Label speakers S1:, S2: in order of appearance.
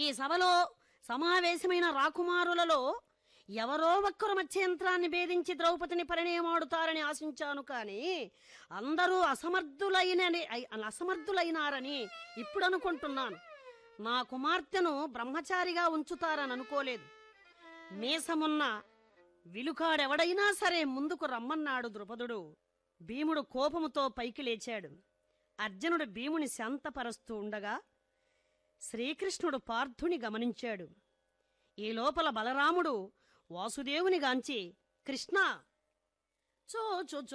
S1: ఈ సభలో సమావేశమైన రాకుమారులలో ఎవరో ఒక్కరు మత్స్యంత్రాన్ని భేదించి ద్రౌపదిని పరిణయమాడుతారని ఆశించాను కాని అందరూ అసమర్థులైన అసమర్థులైనారని ఇప్పుడు అనుకుంటున్నాను నా కుమార్తెను బ్రహ్మచారిగా ఉంచుతారని అనుకోలేదు మీసమున్న విలుకాడెవడైనా సరే ముందుకు రమ్మన్నాడు ద్రుపదుడు భీముడు కోపముతో పైకి లేచాడు అర్జునుడు భీముని శాంతపరుస్తూ ఉండగా శ్రీకృష్ణుడు పార్థుని గమనించాడు ఈ లోపల బలరాముడు వాసుదేవుని గాంచి కృష్ణ చో చో చో